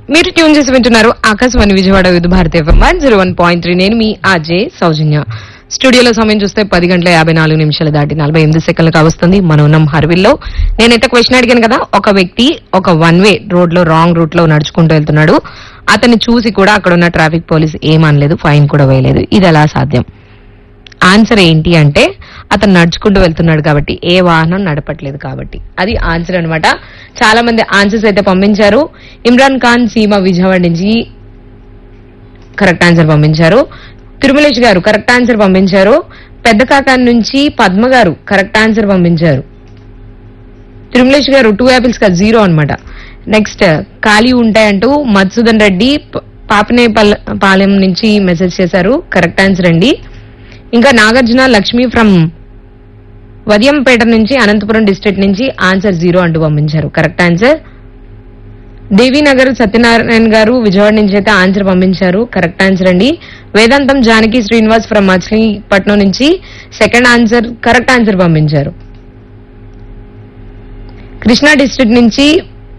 మీరు ట్యూన్ చేసి వింటున్నారు Akashvani Vijayawada Vividh Bharati FM one zero one point three నేను మీ ఆజే సౌజన్య స్టూడియోలో సమయం చూస్తే పది గంటల యాభై నాలుగు నిమిషాలు దాటి నలభై ఎనిమిది సెకండ్లకు వస్తుంది మనం ఉన్నాం హర్విల్లో నేనైతే క్వశ్చన్ అడిగాను కదా ఒక వ్యక్తి ఒక వన్ వే రోడ్ లో రాంగ్ రూట్ లో నడుచుకుంటూ వెళ్తున్నాడు అతన్ని చూసి కూడా అక్కడ ఉన్న ట్రాఫిక్ పోలీస్ ఏమనలేదు ఫైన్ కూడా వేయలేదు ఇది ఎలా సాధ్యం ఆన్సర్ ఏంటి అంటే అతను నడుచుకుంటూ వెళ్తున్నాడు కాబట్టి ఏ వాహనం నడపట్లేదు కాబట్టి అది ఆన్సర్ అన్నమాట చాలా మంది ఆన్సర్స్ అయితే పంపించారు ఇమ్రాన్ ఖాన్ సీమ విజయవాడ నుంచి కరెక్ట్ ఆన్సర్ పంపించారు తిరుమలేష్ గారు కరెక్ట్ ఆన్సర్ పంపించారు పెద్ద కాకాన్ నుంచి పద్మ గారు కరెక్ట్ ఆన్సర్ పంపించారు తిరుమలేష్ గారు టూ యాపిల్స్ కా జీరో అన్నమాట నెక్స్ట్ ఖాళీ ఉంటాయంటూ మధుసూదన్ రెడ్డి ప- పాపనేపల్ పాలెం నుంచి మెసేజ్ చేశారు కరెక్ట్ ఆన్సర్ అండి ఇంకా నాగార్జున లక్ష్మి ఫ్రమ్ వదియంపేట నుంచి అనంతపురం డిస్ట్రిక్ట్ నుంచి ఆన్సర్ జీరో అంటూ పంపించారు కరెక్ట్ ఆన్సర్ దేవీనగర్ సత్యనారాయణ గారు విజయవాడ నుంచి అయితే ఆన్సర్ పంపించారు కరెక్ట్ ఆన్సర్ అండి వేదాంతం జానకి శ్రీనివాస్ ఫ్రమ్ మచిలీపట్నం నుంచి సెకండ్ ఆన్సర్ కరెక్ట్ ఆన్సర్ పంపించారు కృష్ణా డిస్ట్రిక్ట్ నుంచి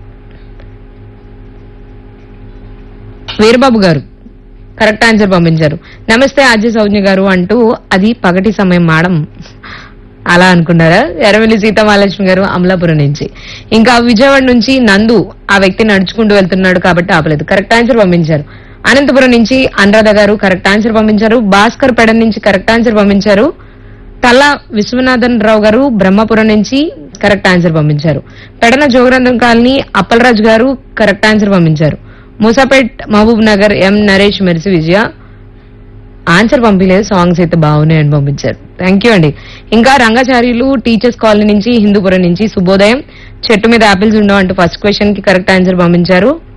వీరబాబు గారు కరెక్ట్ ఆన్సర్ పంపించారు నమస్తే ఆర్జే సౌజ్ఞ గారు అంటూ అది పగటి సమయం మాడం అలా అనుకున్నారా ఎర్రవెల్లి సీతామహాలక్ష్మి గారు అమలాపురం నుంచి ఇంకా విజయవాడ నుంచి నందు ఆ వ్యక్తి నడుచుకుంటూ వెళ్తున్నాడు కాబట్టి ఆపలేదు కరెక్ట్ ఆన్సర్ పంపించారు అనంతపురం నుంచి అనురాధ గారు కరెక్ట్ ఆన్సర్ పంపించారు భాస్కర్ పెడ నుంచి కరెక్ట్ ఆన్సర్ పంపించారు తల్లా విశ్వనాథన్ రావు గారు బ్రహ్మపురం నుంచి కరెక్ట్ ఆన్సర్ పంపించారు పెడన జోగరంధం కాలనీ అప్పలరాజు గారు కరెక్ట్ ఆన్సర్ పంపించారు మూసాపేట్ మహబూబ్ నగర్ ఎం నరేష్ మెరిసి విజయ ఆన్సర్ పంపించలేదు సాంగ్స్ అయితే బాగున్నాయని పంపించారు థ్యాంక్ యూ అండి ఇంకా రంగాచార్యులు టీచర్స్ కాలనీ నుంచి హిందూపురం నుంచి శుభోదయం చెట్టు మీద ఆపిల్స్ ఉండవు అంటూ ఫస్ట్ క్వశ్చన్ కి కరెక్ట్ ఆన్సర్ పంపించారు